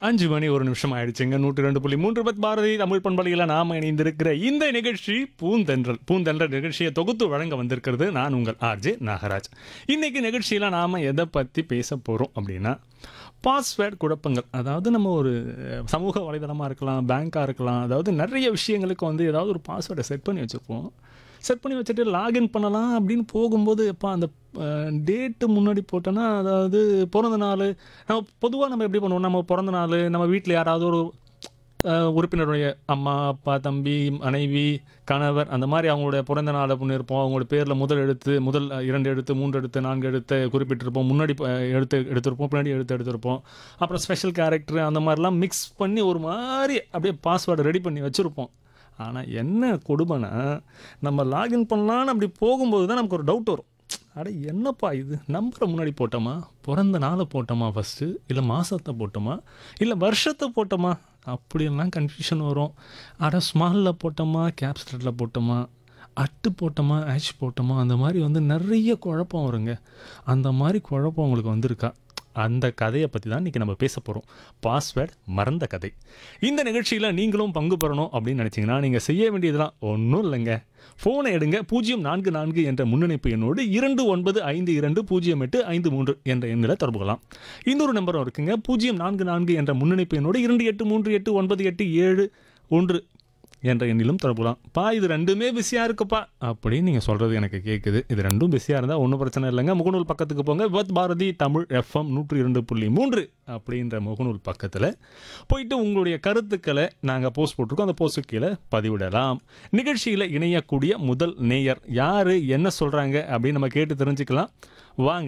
அஞ்சு மணி ஒரு நிமிஷம் ஆயிடுச்சுங்க நூற்றி ரெண்டு புள்ளி மூன்று பத் பாரதி தமிழ் பண்பலையில் நாம இணைந்திருக்கிற இந்த நிகழ்ச்சி பூந்தென்றல் பூந்தென்றல் நிகழ்ச்சியை தொகுத்து வழங்க வந்திருக்கிறது நான் உங்கள் ஆர்ஜே நாகராஜ் இன்னைக்கு நிகழ்ச்சியில் நாம் எதை பற்றி பேச போகிறோம் அப்படின்னா பாஸ்வேர்ட் குழப்பங்கள் அதாவது நம்ம ஒரு அஹ், சமூக வலைதளமாக இருக்கலாம் பேங்காக இருக்கலாம் அதாவது நிறைய விஷயங்களுக்கு வந்து ஏதாவது ஒரு பாஸ்வேர்டை செட் பண்ணி வச்சுருப்போம் செட் பண்ணி வச்சுட்டு லாகின் பண்ணலாம் அப்படின்னு போகும்போது எப்போ அந்த டேட்டு முன்னாடி போட்டோன்னா அதாவது பிறந்த நாள் நம்ம பொதுவாக நம்ம எப்படி பண்ணுவோம் நம்ம பிறந்த நாள் நம்ம வீட்டில் யாராவது ஒரு அஹ், உறுப்பினருடைய அம்மா அப்பா தம்பி மனைவி கணவர் அந்த மாதிரி அவங்களுடைய பிறந்த நாளை பண்ணியிருப்போம் அவங்களோட பேரில் முதல் எழுத்து முதல் அஹ், இரண்டு எழுத்து மூன்று எழுத்து நான்கு எழுத்து குறிப்பிட்டிருப்போம் முன்னாடி அஹ், எழுத்து எடுத்திருப்போம் பின்னாடி எழுத்து எடுத்திருப்போம் அப்புறம் ஸ்பெஷல் கேரக்டர் அந்த மாதிரிலாம் மிக்ஸ் பண்ணி ஒரு மாதிரி அப்படியே பாஸ்வேர்டு ரெடி பண்ணி வச்சுருப்போம் ஆனால் என்ன கொடுமைனா நம்ம லாகின் பண்ணலான்னு அப்படி போகும்போது தான் நமக்கு ஒரு டவுட் வரும் அட என்னப்பா இது நம்பரை முன்னாடி போட்டோமா பிறந்த நாளை போட்டோமா ஃபஸ்ட்டு இல்லை மாதத்தை போட்டோமா இல்லை வருஷத்தை போட்டோமா அப்படியெல்லாம் கன்ஃபியூஷன் வரும் அட ஸ்மாலில் போட்டோமா கேப்ஸ்டரில் போட்டோமா அட்டு போட்டோமா ஆச் போட்டோமா அந்த மாதிரி வந்து நிறைய குழப்பம் வருங்க அந்த மாதிரி குழப்பம் உங்களுக்கு வந்திருக்கா அந்த கதையை பற்றி தான் இன்றைக்கி நம்ம பேச போகிறோம் பாஸ்வேர்ட் மறந்த கதை இந்த நிகழ்ச்சியில் நீங்களும் பங்கு பெறணும் அப்படின்னு நினச்சிங்கன்னா நீங்கள் செய்ய வேண்டியதெல்லாம் ஒன்றும் இல்லைங்க ஃபோனை எடுங்க பூஜ்ஜியம் நான்கு நான்கு என்ற முன்னணிப்பு எண்ணோடு இரண்டு ஒன்பது ஐந்து இரண்டு பூஜ்ஜியம் எட்டு ஐந்து மூன்று என்ற எண்ணில் தொடர்பு கொள்ளலாம் இன்னொரு நம்பரும் இருக்குங்க பூஜ்ஜியம் நான்கு நான்கு என்ற முன்னணிப்பு எண்ணோடு இரண்டு எட்டு மூன்று எட்டு ஒன்பது எட்டு ஏழு ஒன்று என்ற எண்ணிலும் தொடர்புலாம் பா இது ரெண்டுமே பிஸியாக இருக்குப்பா அப்படின்னு நீங்கள் சொல்கிறது எனக்கு கேட்குது இது ரெண்டும் பிஸியாக இருந்தால் ஒன்றும் பிரச்சனை இல்லைங்க முகநூல் பக்கத்துக்கு போங்க வித் பாரதி தமிழ் எஃப்எம் நூற்றி இரண்டு புள்ளி மூன்று அப்படின்ற முகநூல் பக்கத்தில் போயிட்டு உங்களுடைய கருத்துக்களை நாங்கள் போஸ்ட் போட்டிருக்கோம் அந்த போஸ்ட்டு கீழே பதிவிடலாம் நிகழ்ச்சியில் இணையக்கூடிய முதல் நேயர் யார் என்ன சொல்கிறாங்க அப்படின்னு நம்ம கேட்டு தெரிஞ்சுக்கலாம் வாங்க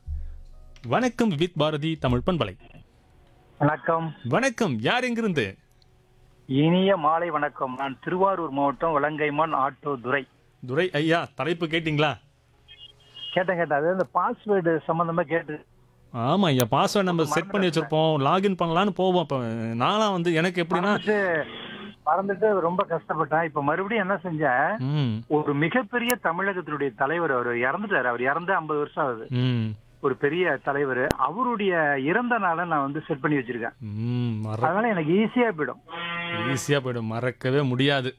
வணக்கம் வித் பாரதி தமிழ் பண்பலை வணக்கம் வணக்கம் யார் எங்கிருந்து இனிய மாலை வணக்கம் நான் திருவாரூர் மாவட்டம் வலங்கைமான் ஆட்டோ துரை துரை ஐயா தலைப்பு கேட்டிங்களா கேட்டேன் கேட்டேன் அது இந்த பாஸ்வேர்டு சம்பந்தமா கேட்டு ஆமா ஐயா பாஸ்வேர்ட் நம்ம செட் பண்ணி வச்சிருப்போம் லாகின் பண்ணலான்னு போவோம் இப்போ நான்லாம் வந்து எனக்கு எப்படின்னா மறந்துட்டு மறந்துட்டு ரொம்ப கஷ்டப்பட்டேன் இப்ப மறுபடியும் என்ன செஞ்சேன் ம் ஒரு மிகப்பெரிய தமிழகத்தினுடைய தலைவர் அவர் இறந்துட்டாரு அவர் இறந்து ஐம்பது வருஷம் ஆகுது ம் ஒரு பெரிய தலைவர் அவருடைய இறந்த நாளை நான் வந்து செட் பண்ணி வச்சிருக்கேன் ம் மற அதனால எனக்கு ஈஸியா போயிடும் ஈஸியாக போயிடும் மறக்கவே முடியாது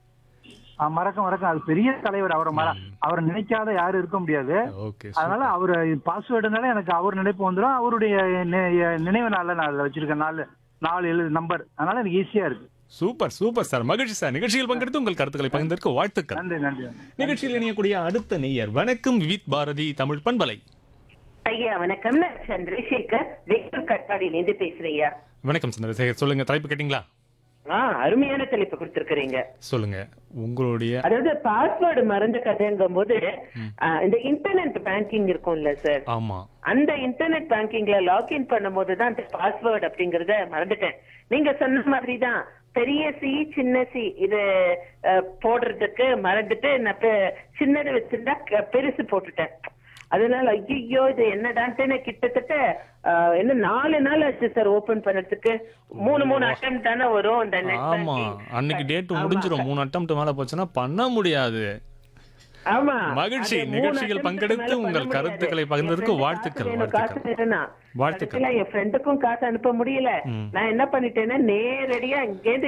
ஆ, மறக்க மறக்க அது பெரிய தலைவர் அவரை மற அவரை நினைக்காத யாரும் இருக்க முடியாது ஓகே அதனால அவர் பாஸ்வேர்டுனால எனக்கு அவர் நினைப்பு வந்துடும் அவருடைய நி- நினைவு நாள்ல நான் அதுல வச்சிருக்கேன் நாலு நாலு எழுது நம்பர் அதனால எனக்கு ஈஸியா இருக்கு சூப்பர் சூப்பர் சார் மகிழ்ச்சி சார் நிகழ்ச்சியில் பங்கெடுத்து உங்கள் கருத்துக்களை பகிர்ந்ததற்கு வாழ்த்துக்கள் நன்றி நன்றி நிகழ்ச்சியில் இணையக்கூடிய அடுத்த நேயர் வணக்கம் வித் பாரதி தமிழ் பண்பலை ஐயா வணக்கம் நான் சந்திரசேகர் வேலூர் கட்பாடியிலேருந்து பேசுறேன் ஐயா வணக்கம் சந்திரசேகர் சொல்லுங்க தலைப்பு கேட்டிங்களா ஆ அருமையான தலைப்பு கொடுத்திருக்கிறீங்க சொல்லுங்க உங்களுடைய அதாவது பாஸ்வேர்டு மறந்த கதைங்கும் போது இந்த இன்டர்நெட் பேங்கிங் இருக்கும்ல சார் ஆமா அந்த இன்டர்நெட் பேங்கிங்ல லாகின் பண்ணும்போது தான் அந்த பாஸ்வேர்டு அப்படிங்கறத மறந்துட்டேன் நீங்க சொன்ன மாதிரி தான் பெரிய சி சின்ன சி இது அஹ், போடுறதுக்கு மறந்துட்டு நான் பெ- சின்னது வச்சிருந்தா க- பெருசு போட்டுட்டேன் அதனால ஐயோ இது என்னடான்ட்டு நான் கிட்டத்தட்ட அஹ், என்ன நாலு நாள் ஆச்சு சார் ஓபன் பண்றதுக்கு மூணு மூணு அட்டம் தானே வரும் இந்த net ஆமா banking. அன்னைக்கு டேட் ஆமா. முடிஞ்சிடும் மூணு அட்டம் மேல போச்சுன்னா பண்ண முடியாது ஆமா மகிழ்ச்சி. அது மூணு நிகழ்ச்சியில் attempt பங்கெடுத்து மேல உங்கள் பண்ண முடியாது. கருத்துக்களை பகிர்ந்ததற்கு என் friend வாழ்த்துக்கள், காசு வேணும், வாழ்த்துக்கள். காசு வேணும்னா. வாழ்த்துக்கள். கடைசியில என் ஃப்ரெண்டுக்கும் காசு அனுப்ப முடியல ம். நான் என்ன பண்ணிட்டேன்னா நேரடியா இங்கேருந்து